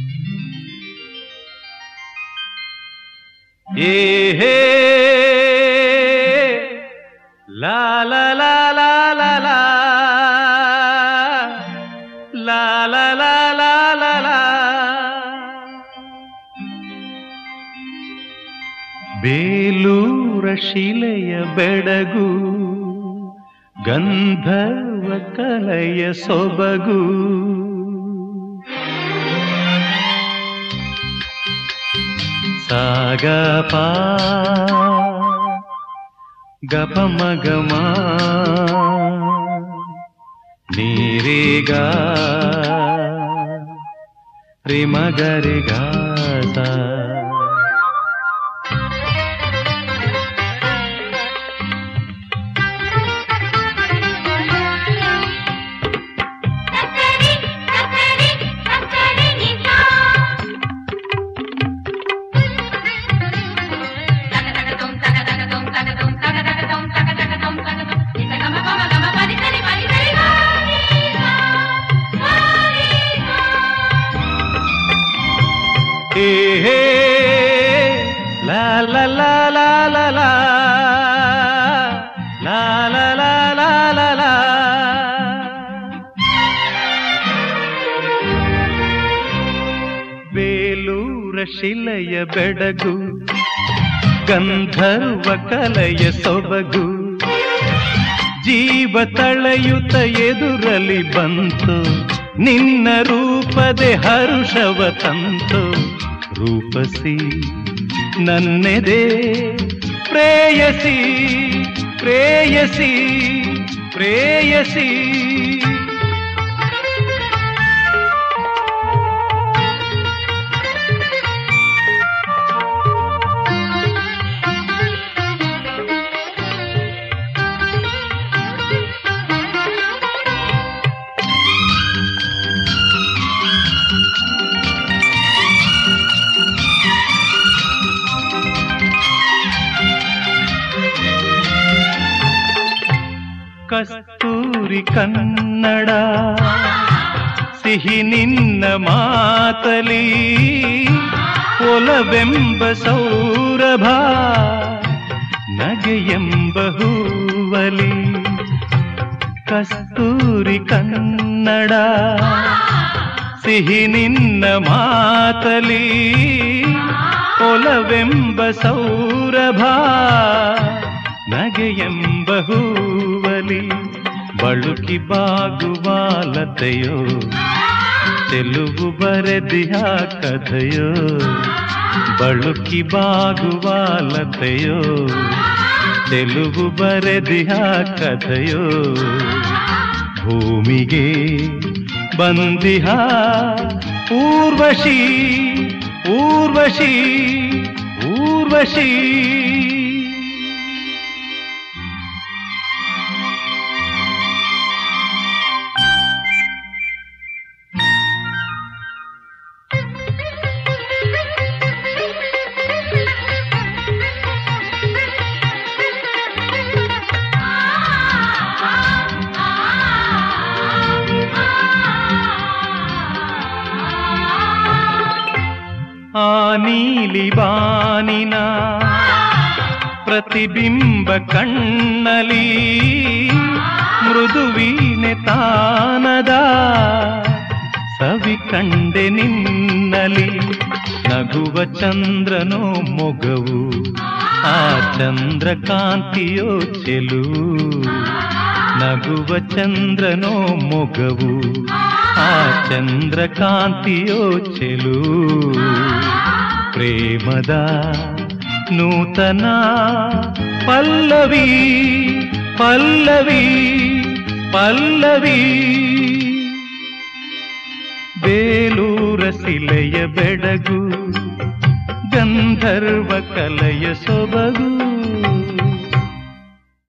ಏ ಹೇ ಲಾ ಲಾ ಲಾ ಲಾ ಲಾ ಲಾ ಲಾ ಲಾ ಲಾ ಲಾ ಲಾ ಲಾ ಬೇಲೂರ ಶಿಲೆಯ ಬೆಡಗು ಗಂಧರ್ವ ಕಲೆಯ ಸೊಬಗು ಸಾಗಪ ಗಪ ಮಗಮ ನೀರಿಗ ರಿಮಗರಿಗ ತತ್ತರಿ ತತ್ತರಿ ತತ್ತರಿ ನಿಸಾ ತಗ ತಗ ತೊಂ ತಗ ತಗ ತೊಂ ತಗ ತೊಂ ತಗ ತಗ ತೊಂ ತಗ ತಗ ತೊಂ ತಗ ತೊಂ ನಿಸ ಗಮ ಪಮ ಗಮ ಪರಿ ಸರಿ ಪರಿ ಸರಿ ಗಾರಿಸಾ ಗಾರಿಸಾ ಏ ಹೇ ಲಾ ಲಾ ಲಾ ಲಾ ಲಾ ಲಾ ಲಾ ಲಾ ಲಾ ಲಾ ಲಾ ಲಾ ಬೇಲೂರ ಶಿಲೆಯ ಬೆಡಗು ಗಂಧರ್ವ ಕಲೆಯ ಸೊಬಗು ಜೀವ ತಳೆಯುತ್ತ ಎದುರಲಿ ಬಂತು ನಿನ್ನ ರೂಪದೆ ಹರುಷವ ತಂತು ರೂಪಸಿ ನನ್ನೆದೆ ಪ್ರೇಯಸಿ ಪ್ರೇಯಸಿ ಪ್ರೇಯಸಿ ಕಸ್ತೂರಿ ಕನ್ನಡ ಸಿಹಿ ನಿನ್ನ ಮಾತಲಿ ಒಲವೆಂಬ ಸೌರಭ ನಗೆಯೆಂಬ ಹೂವಲಿ ಕಸ್ತೂರಿ ಕನ್ನಡ ಸಿಹಿ ನಿನ್ನ ಮಾತಲಿ ಒಲವೆಂಬ ಸೌರಭ ನಗೆಯೆಂಬ ಹೂವಲಿ ಬಳುಕಿ ಬಾಗುವಾಲತೆಯೋ ತೆಲುಗು ಬರೆದಿಯ ಕಥೆಯೋ ಬಳುಕಿ ಬಾಗುವಾಲತೆಯೋ ತೆಲುಗು ಬರೆದಿಯ ಕಥೆಯೋ ಭೂಮಿಗೆ ಬಂದಿಹ ಊರ್ವಶಿ ಊರ್ವಶಿ ಊರ್ವಶಿ ಆ ನೀಲಿ ಬಾನಿನ ಪ್ರತಿಬಿಂಬ ಕಣ್ಣಲಿ ಮೃದುವೀನೆ ತಾನದ ಸವಿ ಕಂಡೆ ನಿನ್ನಲಿ ನಗುವ ಚಂದ್ರನೋ ಮೊಗವು ಆ ಚಂದ್ರಕಾಂತಿಯೋ ಚೆಲು ನಗುವ ಚಂದ್ರನೋ ಮೊಗವು ಆ ಚಂದ್ರಕಾಂತಿಯೋ ಚೆಲು ಪ್ರೇಮದ ನೂತನ ಪಲ್ಲವಿ ಪಲ್ಲವಿ ಪಲ್ಲವಿ ಬೇಲೂರ ಶಿಲೆಯ ಬೆಡಗು ಗಂಧರ್ವ ಕಲೆಯ ಸೊಬಗು